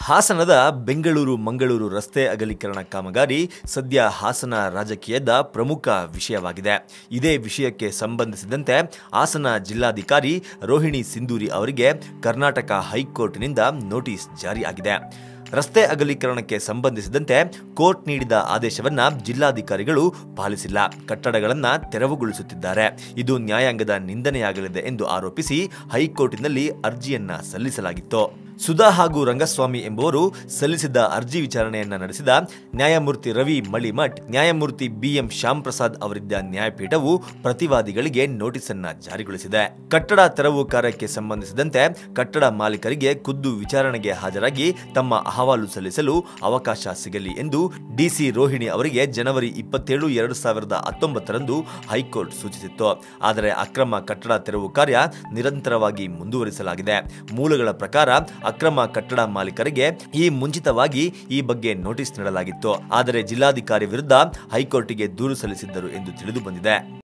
ಹಾಸನದ ಬೆಂಗಳೂರು ಮಂಗಳೂರು ರಸ್ತೆ ಅಗಲೀಕರಣ ಕಾಮಗಾರಿ ಸದ್ಯ ಹಾಸನ ರಾಜಕೀಯದ ಪ್ರಮುಖ ವಿಷಯವಾಗಿದೆ ಇದೇ ವಿಷಯಕ್ಕೆ ಸಂಬಂಧಿಸಿದಂತೆ ಹಾಸನ ಜಿಲ್ಲಾಧಿಕಾರಿ ರೋಹಿಣಿ ಸಿಂಧೂರಿ ಅವರಿಗೆ ಕರ್ನಾಟಕ ಹೈಕೋರ್ಟ್ನಿಂದ ನೋಟಿಸ್ ಜಾರಿಯಾಗಿದೆ ರಸ್ತೆ ಅಗಲೀಕರಣಕ್ಕೆ ಸಂಬಂಧಿಸಿದಂತೆ ಕೋರ್ಟ್ ನೀಡಿದ ಆದೇಶವನ್ನ ಜಿಲ್ಲಾಧಿಕಾರಿಗಳು ಪಾಲಿಸಿಲ್ಲ ಕಟ್ಟಡಗಳನ್ನ ತೆರವುಗೊಳಿಸುತ್ತಿದ್ದಾರೆ ಇದು ನ್ಯಾಯಾಂಗದ ನಿಂದನೆಯಾಗಲಿದೆ ಎಂದು ಆರೋಪಿಸಿ ಹೈಕೋರ್ಟಿನಲ್ಲಿ ಅರ್ಜಿಯನ್ನ ಸಲ್ಲಿಸಲಾಗಿತ್ತು ಸುಧಾ ಹಾಗೂ ರಂಗಸ್ವಾಮಿ ಎಂಬುವರು ಸಲ್ಲಿಸಿದ್ದ ಅರ್ಜಿ ವಿಚಾರಣೆಯನ್ನ ನಡೆಸಿದ ನ್ಯಾಯಮೂರ್ತಿ ರವಿ ಮಳಿಮಠ್ ನ್ಯಾಯಮೂರ್ತಿ ಬಿಎಂ ಶ್ಯಾಮ್ ಪ್ರಸಾದ್ ಅವರಿದ್ದ ನ್ಯಾಯಪೀಠವು ಪ್ರತಿವಾದಿಗಳಿಗೆ ನೋಟಿಸ್ ಅನ್ನ ಜಾರಿಗೊಳಿಸಿದೆ ಕಟ್ಟಡ ತೆರವು ಕಾರ್ಯಕ್ಕೆ ಸಂಬಂಧಿಸಿದಂತೆ ಕಟ್ಟಡ ಮಾಲೀಕರಿಗೆ ಖುದ್ದು ವಿಚಾರಣೆಗೆ ಹಾಜರಾಗಿ ತಮ್ಮ ಅಹವಾಲು ಸಲ್ಲಿಸಲು ಅವಕಾಶ ಸಿಗಲಿ ಎಂದು ಡಿಸಿ ರೋಹಿಣಿ ಅವರಿಗೆ ಜನವರಿ ಇಪ್ಪತ್ತೇಳು ಎರಡು ಸಾವಿರದ ಹತ್ತೊಂಬತ್ತರಂದು ಹೈಕೋರ್ಟ್ ಸೂಚಿಸಿತ್ತು ಆದರೆ ಅಕ್ರಮ ಕಟ್ಟಡ ತೆರವು ಕಾರ್ಯ ನಿರಂತರವಾಗಿ ಮುಂದುವರಿಸಲಾಗಿದೆ ಮೂಲಗಳ ಪ್ರಕಾರ ಅಕ್ರಮ ಕಟ್ಟಡ ಮಾಲೀಕರಿಗೆ ಈ ಮುಂಚಿತವಾಗಿ ಈ ಬಗ್ಗೆ ನೋಟಿಸ್ ನೀಡಲಾಗಿತ್ತು ಆದರೆ ಜಿಲ್ಲಾಧಿಕಾರಿ ವಿರುದ್ಧ ಹೈಕೋರ್ಟಿಗೆ ದೂರು ಸಲ್ಲಿಸಿದ್ದರು ಎಂದು ತಿಳಿದು ಬಂದಿದೆ